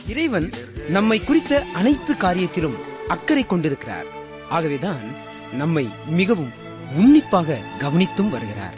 இறைவன் நம்மை குறித்த அனைத்து காரியத்திலும் அக்கறை கொண்டிருக்கிறார் ஆகவேதான் நம்மை மிகவும் உன்னிப்பாக கவனித்தும் வருகிறார்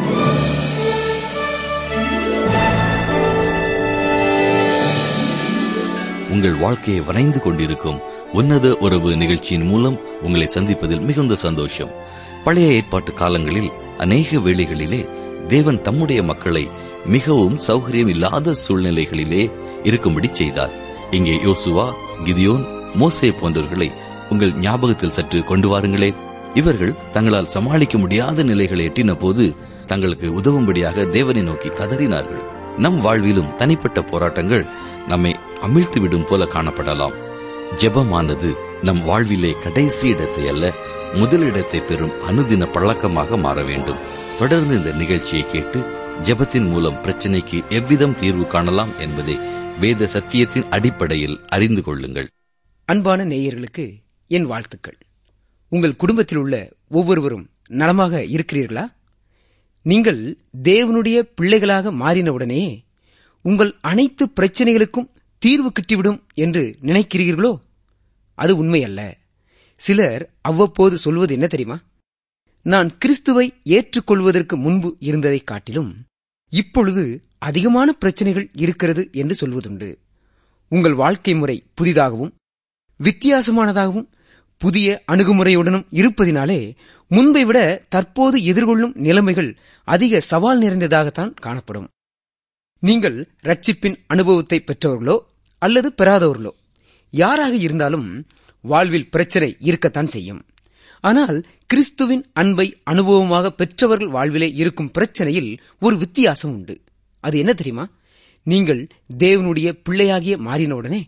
உங்கள் வாழ்க்கையை வரைந்து கொண்டிருக்கும் உன்னத உறவு நிகழ்ச்சியின் மூலம் உங்களை சந்திப்பதில் மிகுந்த சந்தோஷம் பழைய ஏற்பாட்டு காலங்களில் அநேக வேளைகளிலே தேவன் தம்முடைய மக்களை மிகவும் சௌகரியம் இல்லாத சூழ்நிலைகளிலே இருக்கும்படி செய்தார் இங்கே யோசுவா கிதியோன் மோசே போன்றவர்களை உங்கள் ஞாபகத்தில் சற்று கொண்டு வாருங்களே இவர்கள் தங்களால் சமாளிக்க முடியாத நிலைகளை எட்டின போது தங்களுக்கு உதவும்படியாக தேவனை நோக்கி கதறினார்கள் நம் வாழ்விலும் தனிப்பட்ட போராட்டங்கள் நம்மை அமிழ்த்துவிடும் போல காணப்படலாம் ஜெபமானது நம் வாழ்விலே கடைசி இடத்தை அல்ல முதலிடத்தை பெறும் அனுதின பழக்கமாக மாற வேண்டும் தொடர்ந்து இந்த நிகழ்ச்சியை கேட்டு ஜெபத்தின் மூலம் பிரச்சனைக்கு எவ்விதம் தீர்வு காணலாம் என்பதை வேத சத்தியத்தின் அடிப்படையில் அறிந்து கொள்ளுங்கள் அன்பான நேயர்களுக்கு என் வாழ்த்துக்கள் உங்கள் குடும்பத்தில் உள்ள ஒவ்வொருவரும் நலமாக இருக்கிறீர்களா நீங்கள் தேவனுடைய பிள்ளைகளாக மாறினவுடனே உங்கள் அனைத்து பிரச்சனைகளுக்கும் தீர்வு கிட்டிவிடும் என்று நினைக்கிறீர்களோ அது உண்மையல்ல சிலர் அவ்வப்போது சொல்வது என்ன தெரியுமா நான் கிறிஸ்துவை ஏற்றுக்கொள்வதற்கு முன்பு இருந்ததைக் காட்டிலும் இப்பொழுது அதிகமான பிரச்சனைகள் இருக்கிறது என்று சொல்வதுண்டு உங்கள் வாழ்க்கை முறை புதிதாகவும் வித்தியாசமானதாகவும் புதிய அணுகுமுறையுடனும் இருப்பதினாலே முன்பை விட தற்போது எதிர்கொள்ளும் நிலைமைகள் அதிக சவால் நிறைந்ததாகத்தான் காணப்படும் நீங்கள் ரட்சிப்பின் அனுபவத்தை பெற்றவர்களோ அல்லது பெறாதவர்களோ யாராக இருந்தாலும் வாழ்வில் பிரச்சனை இருக்கத்தான் செய்யும் ஆனால் கிறிஸ்துவின் அன்பை அனுபவமாக பெற்றவர்கள் வாழ்விலே இருக்கும் பிரச்சனையில் ஒரு வித்தியாசம் உண்டு அது என்ன தெரியுமா நீங்கள் தேவனுடைய பிள்ளையாகிய மாறினவுடனே